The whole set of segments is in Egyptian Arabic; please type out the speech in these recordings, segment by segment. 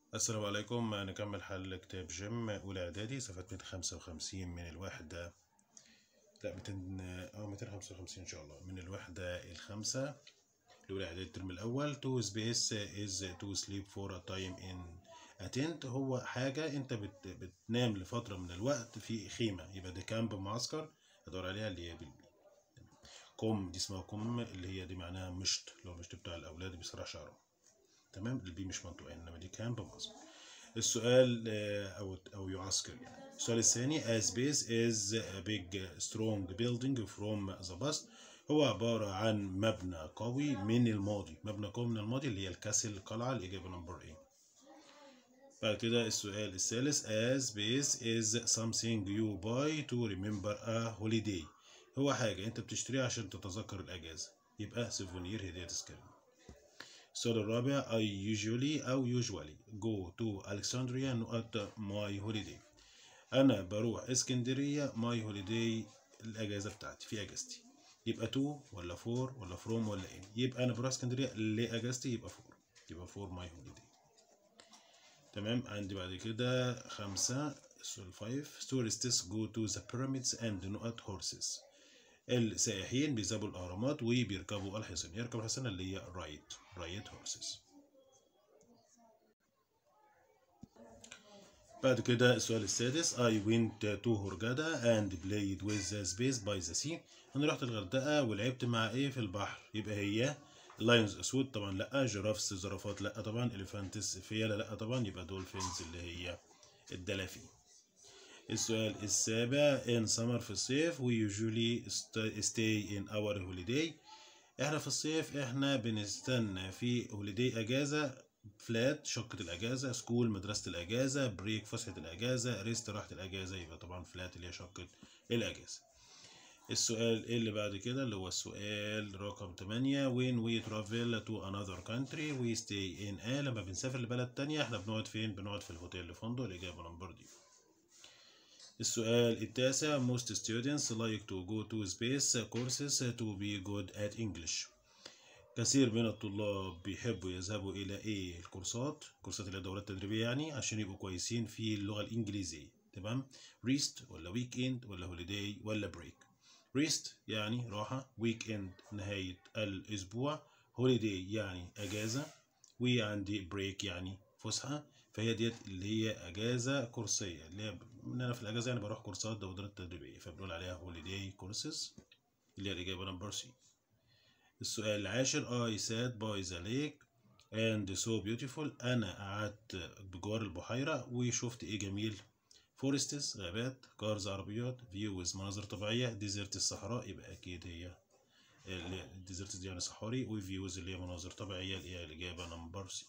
السلام عليكم نكمل حل كتاب جيم أولى إعدادي صفحة 255 من الوحدة لا 200 أو 255 إن شاء الله من الوحدة الخامسة الأولى إعدادي الترم الأول to space is to sleep for a time in a tent هو حاجة أنت بت بتنام لفترة من الوقت في خيمة يبقى ده كامب معسكر هدور عليها اللي هي بالبي كوم دي اسمها كوم اللي هي دي معناها مشط اللي هو المشط بتاع الأولاد بيسرح شعرهم تمام البي مش منطقي انما دي كامب معسكر السؤال آه، او او يعسكر يعني السؤال الثاني a space is a big strong building from the past هو عبارة عن مبنى قوي من الماضي مبنى قوي من الماضي اللي هي الكاسل القلعة الإجابة نمبر A بعد كده السؤال الثالث a space is something you buy to remember a holiday هو حاجة أنت بتشتريها عشان تتذكر الأجازة يبقى سيفونير هدية تذكارية السؤال الرابع I usually أو usually go to Alexandria نقط my holiday أنا بروح اسكندرية my holiday الأجازة بتاعتي في أجازتي يبقى to ولا for ولا from ولا in يبقى أنا بروح اسكندرية لأجازتي يبقى for يبقى for my holiday تمام عندي بعد كده خمسة السؤال 5 tourists go to the pyramids and نقط horses السائحين بيذهبوا الأهرامات وبيركبوا الحصان يركب الحصان اللي هي رايت رايت هورسز بعد كده السؤال السادس I went to Hurghada and played with the space by the sea أنا رحت الغردقة ولعبت مع إيه في البحر يبقى هي لاينز أسود طبعا لأ جرافس زرافات لأ طبعا إليفانتس فيلا لأ طبعا يبقى دولفينز اللي هي الدلافين السؤال السابع in summer في الصيف we usually st- stay in our holiday احنا في الصيف احنا بنستنى في holiday اجازة فلات شقة الاجازة سكول مدرسة الاجازة بريك فسحة الاجازة ريست راحة الاجازة يبقى طبعا فلات اللي هي شقة الاجازة السؤال اللي بعد كده اللي هو السؤال رقم 8 when we travel to another country we stay in a لما بنسافر لبلد تانية احنا بنقعد فين بنقعد في الهوتيل الفندق الإجابة نمبر دي السؤال التاسع most students like to go to space courses to be good at English كثير من الطلاب بيحبوا يذهبوا إلى إيه الكورسات كورسات اللي هي الدورات التدريبية يعني عشان يبقوا كويسين في اللغة الإنجليزية تمام ريست ولا ويك إند ولا هوليداي ولا بريك ريست يعني راحة ويك إند نهاية الأسبوع هوليداي يعني أجازة وعندي بريك يعني فسحة فهي ديت اللي هي اجازه كورسيه اللي هي ان انا في الاجازه يعني بروح كورسات دورات تدريبيه فبنقول عليها هوليداي كورسز اللي هي الاجابه نمبر سي السؤال العاشر I sat by the lake and so beautiful أنا قعدت بجوار البحيرة وشفت إيه جميل فورستس غابات كارز عربيات فيوز مناظر طبيعية ديزرت الصحراء يبقى أكيد هي الديزرت دي يعني صحاري وفيوز اللي هي مناظر طبيعية اللي هي الإجابة نمبر سي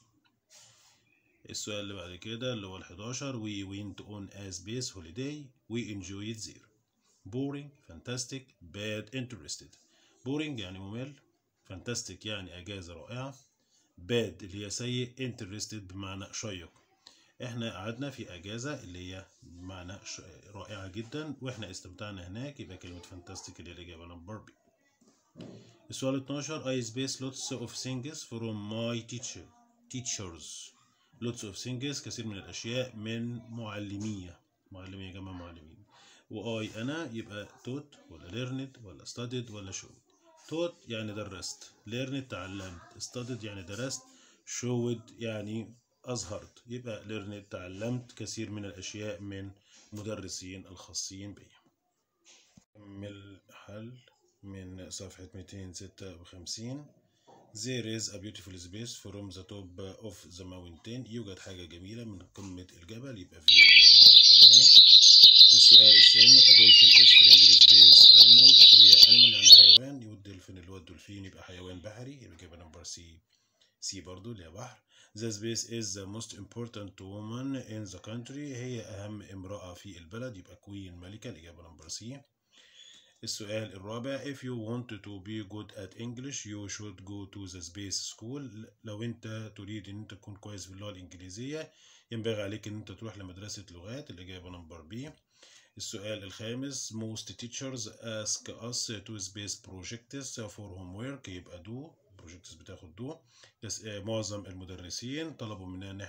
السؤال اللي بعد كده اللي هو ال 11 we went on a space holiday we enjoyed there boring fantastic bad interested boring يعني ممل fantastic يعني أجازة رائعة bad اللي هي سيء interested بمعنى شيق احنا قعدنا في أجازة اللي هي بمعنى ش- رائعة جدا واحنا استمتعنا هناك يبقى كلمة fantastic اللي هي الإجابة نمبر بي السؤال 12 I space lots of things from my teacher teachers lots of things كثير من الأشياء من معلمية معلمية يا جماعة معلمين وآي أنا يبقى توت ولا learned ولا studied ولا showed توت يعني درست learned تعلمت studied يعني درست showed يعني أظهرت يبقى learned تعلمت كثير من الأشياء من مدرسين الخاصين بي نكمل حل من صفحة 256 There is a beautiful space from the top of the mountain يوجد حاجة جميلة من قمة الجبل يبقى فيه اللي هو منظر طبيعي السؤال الثاني a dolphin is friendly space animal هي animal يعني حيوان والدولفين اللي هو الدولفين يبقى حيوان بحري يبقى إجابة نمبر سي سي برضو اللي هي بحر The space is the most important woman in the country هي أهم امرأة في البلد يبقى كوين ملكة الإجابة نمبر سي السؤال الرابع if you want to be good at English you should go to the space school لو انت تريد ان انت تكون كويس في اللغة الإنجليزية ينبغي عليك ان انت تروح لمدرسة لغات الإجابة نمبر بي السؤال الخامس most teachers ask us to space projects for homework يبقى do projects بتاخد do بس آه، معظم المدرسين طلبوا مننا ان احنا هنعمل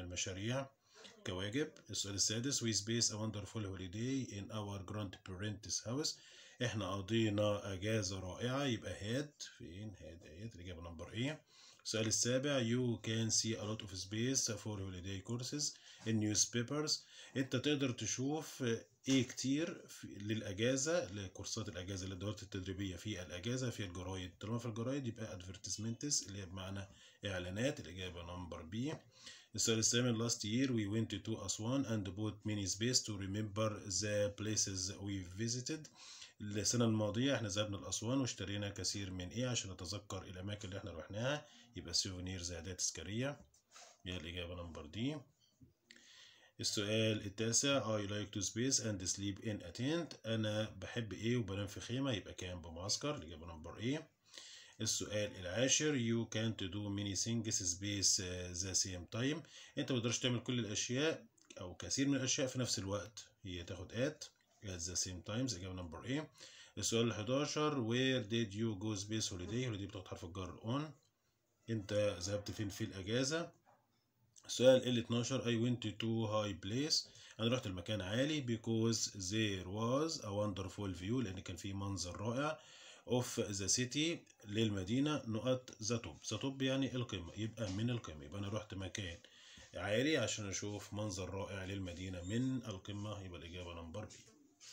مشاريع كواجب السؤال السادس we space a wonderful holiday in our grandparents house احنا قضينا اجازة رائعة يبقى هاد فين هاد اهيت الاجابة نمبر ايه السؤال السابع you can see a lot of space for holiday courses in newspapers انت تقدر تشوف ايه كتير في للاجازة لكورسات الاجازة للدورات التدريبية في الاجازة في الجرايد طالما في الجرايد يبقى advertisements اللي هي بمعنى اعلانات الاجابة نمبر بي السؤال الثامن last year we went to Aswan and bought many space to remember the places we visited السنة الماضية احنا ذهبنا لأسوان واشترينا كثير من ايه عشان نتذكر الأماكن اللي احنا رحناها يبقى سيفونيرز أداة تذكارية هي الإجابة نمبر دي السؤال التاسع I like to space and sleep in a tent أنا بحب إيه وبنام في خيمة يبقى كان بمعسكر الإجابة نمبر إيه السؤال العاشر you can't do many things space the same time أنت متقدرش تعمل كل الأشياء أو كثير من الأشياء في نفس الوقت هي تاخد at at the same times إجابة نمبر إيه السؤال ال 11 where did you go space holiday holiday بتاخد حرف الجر on أنت ذهبت فين في الأجازة السؤال ال 12 I went to high place أنا رحت المكان عالي because there was a wonderful view لأن كان في منظر رائع of the city للمدينة نقط ذا توب ذا توب يعني القمة يبقى من القمة يبقى أنا رحت مكان عالي عشان أشوف منظر رائع للمدينة من القمة يبقى الإجابة نمبر بي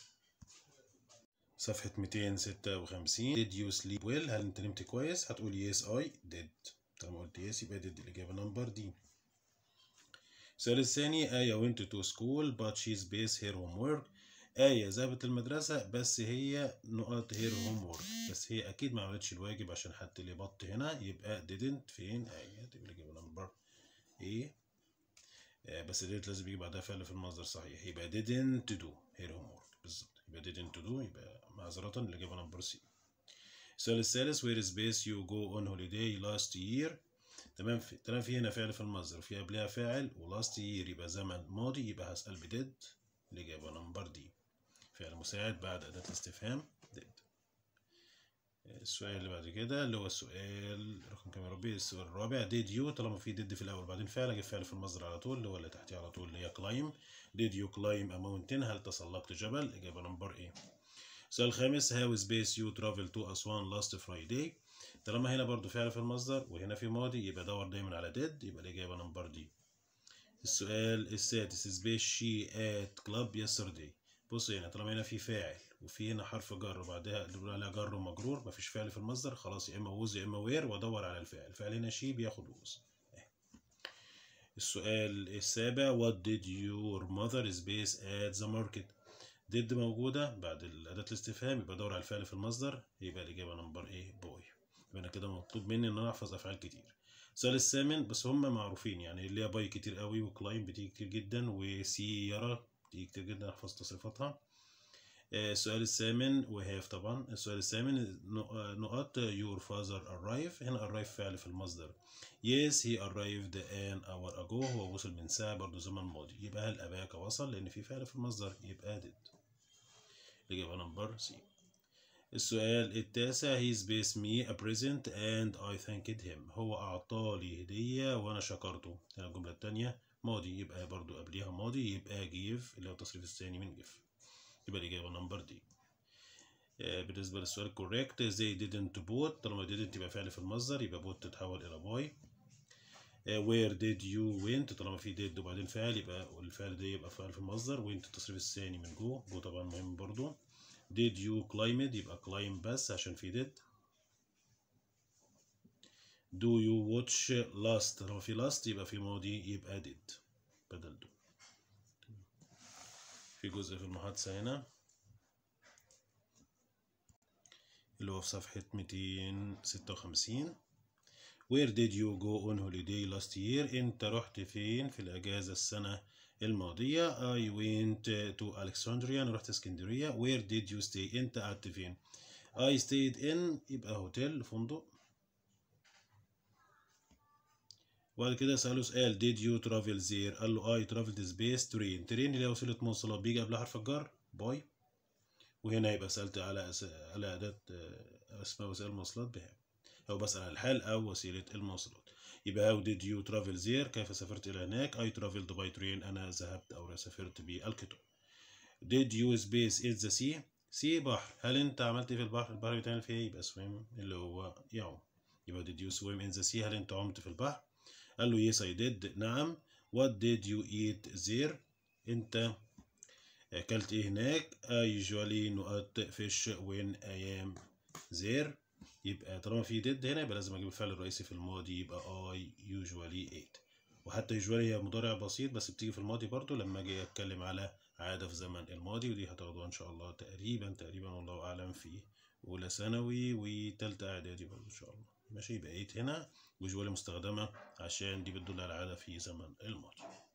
صفحة 256 Did you sleep well هل أنت نمت كويس هتقول yes I did طالما قلت yes يبقى did الإجابة نمبر دي السؤال الثاني آية went to school but she's based her homework آية ذهبت المدرسة بس هي نقط her homework بس هي أكيد ما عملتش الواجب عشان حد اللي بط هنا يبقى didn't فين آية تبقى الإجابة نمبر إيه آه بس didn't لازم يجي بعدها فعل في المصدر صحيح يبقى didn't do her homework بالظبط يبقى didn't do يبقى معذرة الإجابة نمبر سي السؤال الثالث where is base you go on holiday last year تمام في تمام في هنا فعل في المصدر في قبلها فاعل ولاست يير يبقى زمن ماضي يبقى هسأل بديد الإجابة نمبر دي فعل مساعد بعد أداة الاستفهام ديد السؤال اللي بعد كده اللي هو السؤال رقم كام يا ربي السؤال الرابع ديد يو طالما في ديد في الأول بعدين فعل أجيب فعل في المصدر على طول اللي هو اللي تحتيه على طول اللي هي كلايم ديد يو كلايم أ ماونتن هل تسلقت جبل الإجابة نمبر إيه السؤال الخامس هاو سبيس يو ترافل تو أسوان لاست فرايداي طالما هنا برضو فعل في المصدر وهنا في ماضي يبقى دور دايما على ديد يبقى الإجابة نمبر دي السؤال السادس سبيس شي ات كلاب يسترداي بص هنا طالما هنا في فاعل وفي هنا حرف جر وبعدها اللي بنقول عليها جر ومجرور مفيش فعل في المصدر خلاص يا اما ووز يا اما وير وادور على الفعل الفعل هنا شي بياخد ووز السؤال السابع what did your mother space at the market did موجودة بعد أداة الاستفهام يبقى دور على الفعل في المصدر يبقى الإجابة نمبر إيه بوي يبقى أنا كده مطلوب مني إن أنا أحفظ أفعال كتير السؤال الثامن بس هم معروفين يعني اللي هي باي كتير قوي وكلاين بتيجي كتير جدا وسيارة بتيجي كتير جدا أحفظ تصريفاتها السؤال الثامن وهاف طبعا السؤال الثامن نقط your father arrive هنا arrive فعل في المصدر yes he arrived an hour ago هو وصل من ساعة برضو زمن ماضي يبقى هل أباك وصل لأن في فعل في المصدر يبقى did الإجابة نمبر سي السؤال التاسع he space me a present and I thanked him هو أعطالي هدية وأنا شكرته هنا الجملة التانية ماضي يبقى برضو قبليها ماضي يبقى give اللي هو التصريف الثاني من give يبقى الإجابة نمبر دي بالنسبة للسؤال correct they didn't boat طالما didn't يبقى فعل في المصدر يبقى boat تتحول إلى باي where did you went طالما في did وبعدين فعل يبقى الفعل ده يبقى فعل في المصدر went التصريف الثاني من جو جو طبعا مهم برضو did you climb it يبقى climb بس عشان في did do you watch last طالما في last يبقى في ماضي يبقى did بدل do في جزء في المحادثة هنا اللي هو في صفحة 256 Where did you go on holiday last year؟ أنت رحت فين في الأجازة السنة الماضية؟ I went to Alexandria أنا رحت اسكندرية. Where did you stay؟ أنت قعدت فين؟ I stayed in يبقى هوتيل فندق. وبعد كده سأله سؤال did you travel there؟ قال له I traveled space train. train اللي هي وسيلة مواصلات بيجي قبلها حرف الجر باي. وهنا يبقى سألت على أس... على أداة أسماء وسائل المواصلات بها. أو بسأل على الحال أو وسيلة المواصلات. يبقى how did you travel there كيف سافرت إلى هناك I traveled by train أنا ذهبت أو سافرت بالقطار did you space in the sea سي بحر هل أنت عملت إيه في البحر البحر بيتعمل فيه إيه يبقى swim اللي هو يعوم يبقى did you swim in the sea هل أنت عمت في البحر قال له yes I did نعم what did you eat there أنت أكلت إيه هناك I usually نقط fish when I am there يبقى طالما في did هنا يبقى لازم أجيب الفعل الرئيسي في الماضي يبقى I usually ate وحتى usually هي مضارع بسيط بس بتيجي في الماضي برضو لما أجي أتكلم على عادة في زمن الماضي ودي هتاخدوها إن شاء الله تقريبا تقريبا والله أعلم في أولى ثانوي وتالتة إعدادي برضو إن شاء الله ماشي يبقى 8 هنا وجوالي مستخدمة عشان دي بتدل على عادة في زمن الماضي